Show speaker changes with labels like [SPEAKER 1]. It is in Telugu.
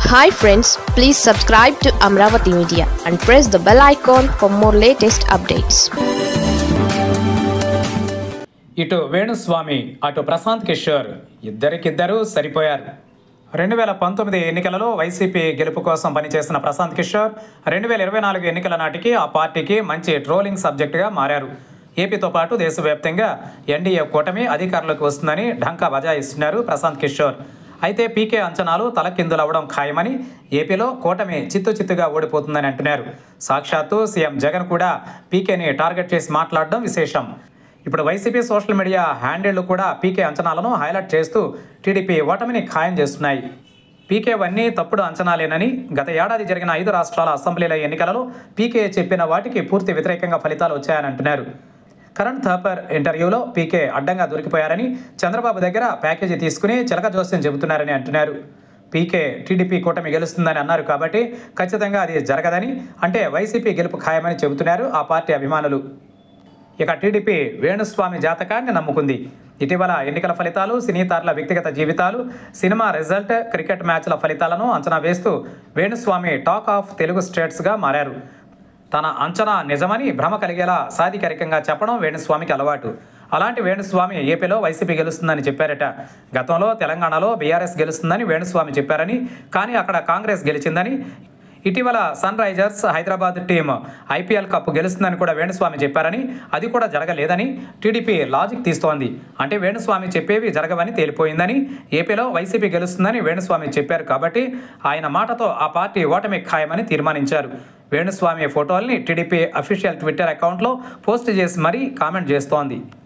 [SPEAKER 1] hi friends please subscribe to Amaravati media and press the bell icon for more latest updates
[SPEAKER 2] ఇటు వేణుస్వామి అటు ప్రశాంత్ కిషోర్ ఇద్దరికిద్దరూ సరిపోయారు రెండు వేల పంతొమ్మిది ఎన్నికలలో వైసీపీ గెలుపు కోసం పనిచేసిన ప్రశాంత్ కిషోర్ రెండు వేల ఇరవై నాలుగు ఎన్నికల నాటికి ఆ పార్టీకి మంచి ట్రోలింగ్ సబ్జెక్టుగా మారారు ఏపీతో పాటు దేశవ్యాప్తంగా ఎన్డీఏ కూటమి అధికారంలోకి వస్తుందని ఢంకా బజాయిస్తున్నారు ప్రశాంత్ కిషోర్ అయితే పీకే అంచనాలు తలకిందులవ్వడం ఖాయమని ఏపీలో కూటమి చిత్తు చిత్తుగా ఓడిపోతుందని అంటున్నారు సాక్షాత్తు సీఎం జగన్ కూడా పీకేని టార్గెట్ చేసి మాట్లాడడం విశేషం ఇప్పుడు వైసీపీ సోషల్ మీడియా హ్యాండిళ్లు కూడా పీకే అంచనాలను హైలైట్ చేస్తూ టీడీపీ ఓటమిని ఖాయం చేస్తున్నాయి పీకేవన్నీ తప్పుడు అంచనాలేనని గత ఏడాది జరిగిన ఐదు రాష్ట్రాల అసెంబ్లీల ఎన్నికలలో పీకే చెప్పిన వాటికి పూర్తి వ్యతిరేకంగా ఫలితాలు వచ్చాయని అంటున్నారు కరణ్ థాపర్ ఇంటర్వ్యూలో పీకే అడ్డంగా దొరికిపోయారని చంద్రబాబు దగ్గర ప్యాకేజీ తీసుకుని చిలక జోస్యం చెబుతున్నారని అంటున్నారు పీకే టీడీపీ కూటమి గెలుస్తుందని అన్నారు కాబట్టి ఖచ్చితంగా అది జరగదని అంటే వైసీపీ గెలుపు ఖాయమని చెబుతున్నారు ఆ పార్టీ అభిమానులు ఇక టీడీపీ వేణుస్వామి జాతకాన్ని నమ్ముకుంది ఇటీవల ఎన్నికల ఫలితాలు సినీతారుల వ్యక్తిగత జీవితాలు సినిమా రిజల్ట్ క్రికెట్ మ్యాచ్ల ఫలితాలను అంచనా వేస్తూ వేణుస్వామి టాక్ ఆఫ్ తెలుగు స్టేట్స్గా మారారు తన అంచనా నిజమని భ్రమ కలిగేలా సాధికారికంగా చెప్పడం వేణుస్వామికి అలవాటు అలాంటి వేణుస్వామి ఏపీలో వైసీపీ గెలుస్తుందని చెప్పారట గతంలో తెలంగాణలో బీఆర్ఎస్ గెలుస్తుందని వేణుస్వామి చెప్పారని కానీ అక్కడ కాంగ్రెస్ గెలిచిందని ఇటీవల Sunrisers Hyderabad team IPL cup గెలుస్తుందని కూడా వేణుస్వామి చెప్పారని అది కూడా జరగలేదని టీడీపీ లాజిక్ తీస్తోంది అంటే వేణుస్వామి చెప్పేవి జరగవని తేలిపోయిందని ఏపీలో వైసీపీ గెలుస్తుందని వేణుస్వామి చెప్పారు కాబట్టి ఆయన మాటతో ఆ పార్టీ ఓటమి ఖాయమని తీర్మానించారు వేణుస్వామి ఫోటోల్ని టీడీపీ అఫీషియల్ ట్విట్టర్ అకౌంట్లో పోస్ట్ చేసి మరీ కామెంట్ చేస్తోంది